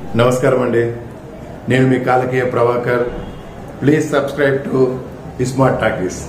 నమస్కారం అండి నేను మీ Kalakeya Prabhakar please subscribe to Smart Talkies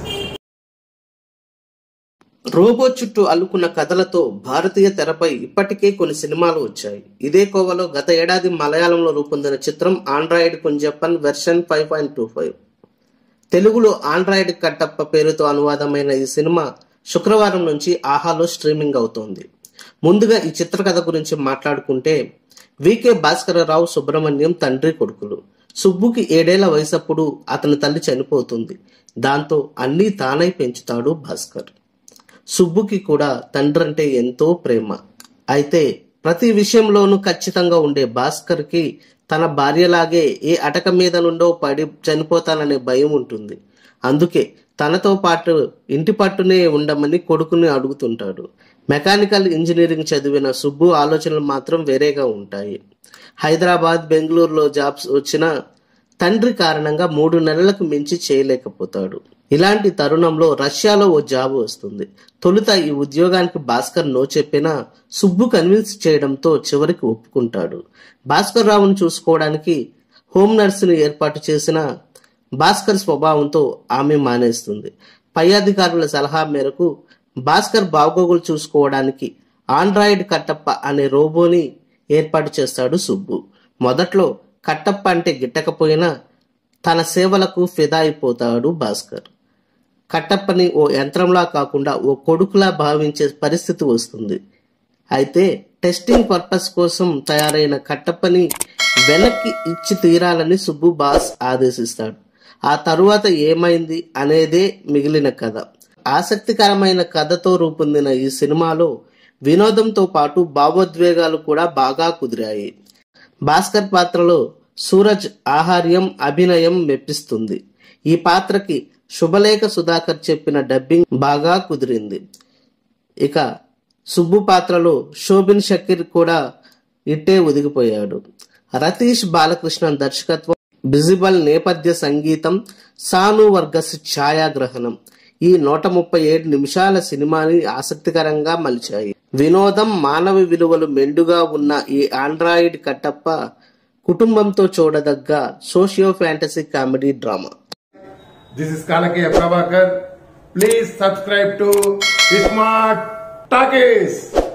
robo చుట్టూ అల్లుకున్న కథలతో భారతీయ తెరపై ఇప్పటికే కొన్ని సినిమాలు వచ్చాయి ఇదే కోవలో గత ఏడాది మలయాళంలో రూపొందిన చిత్రం Android Kunjappan version five point two five తెలుగులో ఆండ్రాయిడ్ కట్టప్ప పేరుతో అనువాదమైన ఈ సినిమా శుక్రవారం నుంచి ఆహాలో స్ట్రీమింగ్ అవుతోంది ముందుగా ఈ చిత్ర కథ గురించి మాట్లాడుకుంటే వికే భాస్కరరావు సుబ్రహ్మణ్యం తండ్రి కొడుకులు సుబ్బుకి ఏడేళ్ల వయసప్పుడు అతని తల్లి చనిపోతుంది దాంతో అన్నీ తానై పెంచుతాడు భాస్కర్ సుబ్బుకి కూడా తండ్రి అంటే ఎంతో ప్రేమ అయితే ప్రతి విషయంలోనూ ఖచ్చితంగా ఉండే భాస్కర్ కి తన భార్యలాగే ఏ అటక మీద నుండో పడి చనిపోతాననే భయం ఉంటుంది అందుకే తనతో పాటు ఇంటి పట్టునే ఉండమని కొడుకుని అడుగుతుంటాడు మెకానికల్ ఇంజనీరింగ్ చదివిన సుబ్బు ఆలోచనలు మాత్రం వేరేగా ఉంటాయి హైదరాబాద్ బెంగళూరులో జాబ్స్ వచ్చినా తండ్రి కారణంగా మూడు నెలలకు మించి చేయలేకపోతాడు ఇలాంటి తరుణంలో రష్యాలో ఓ జాబ్ వస్తుంది తొలుత ఈ ఉద్యోగానికి భాస్కర్ నో చెప్పినా సుబ్బు కన్విన్స్ చేయడంతో చివరికి ఒప్పుకుంటాడు భాస్కర్ రావును చూసుకోవడానికి హోమ్ నర్సుని ఏర్పాటు చేసిన భాస్కర్ స్వభావంతో ఆమె మానేస్తుంది పై అధికారుల సలహా మేరకు భాస్కర్ బాగోగులు చూసుకోవడానికి ఆండ్రాయిడ్ కట్టప్ప అనే రోబోని ఏర్పాటు చేస్తాడు సుబ్బు మొదట్లో కట్టప్ప అంటే గిట్టకపోయినా తన సేవలకు ఫిదా అయిపోతాడు భాస్కర్ కట్టప్పని ఓ యంత్రంలా కాకుండా ఓ కొడుకులా భావించే పరిస్థితి వస్తుంది అయితే టెస్టింగ్ పర్పస్ కోసం తయారైన కట్టప్పని వెనక్కి ఇచ్చి తీరాలని సుబ్బు బాస్ ఆదేశిస్తాడు ఆ తరువాత ఏమైంది అనేదే మిగిలిన కథ ఆసక్తికరమైన కథతో రూపొందిన ఈ సినిమాలో వినోదంతో పాటు భావోద్వేగాలు కూడా బాగా కుదిరాయి భాస్కర్ పాత్రలో సూరజ్ ఆహార్యం అభినయం మెప్పిస్తుంది ఈ పాత్రకి శుభలేఖ సుధాకర్ చెప్పిన డబ్బింగ్ బాగా కుదిరింది ఇక సుబ్బు పాత్రలో శోభిన్ షకీర్ కూడా ఇట్టే ఒదిగిపోయాడు రతీష్ బాలకృష్ణన్ దర్శకత్వం విజిబల్ నేపథ్య సంగీతం సాను వర్గస్ ఛాయాగ్రహణం ఈ నూట ముప్పై ఏడు నిమిషాల సినిమాని ఆసక్తికరంగా మలిచాయి వినోదం మానవ విలువలు మెండుగా ఉన్న ఈ ఆండ్రాయిడ్ కట్టప్ప కుటుంబంతో చూడదగ్గ socio fantasy comedy drama this is Kalakeya Prabhakar please subscribe to Smart talkies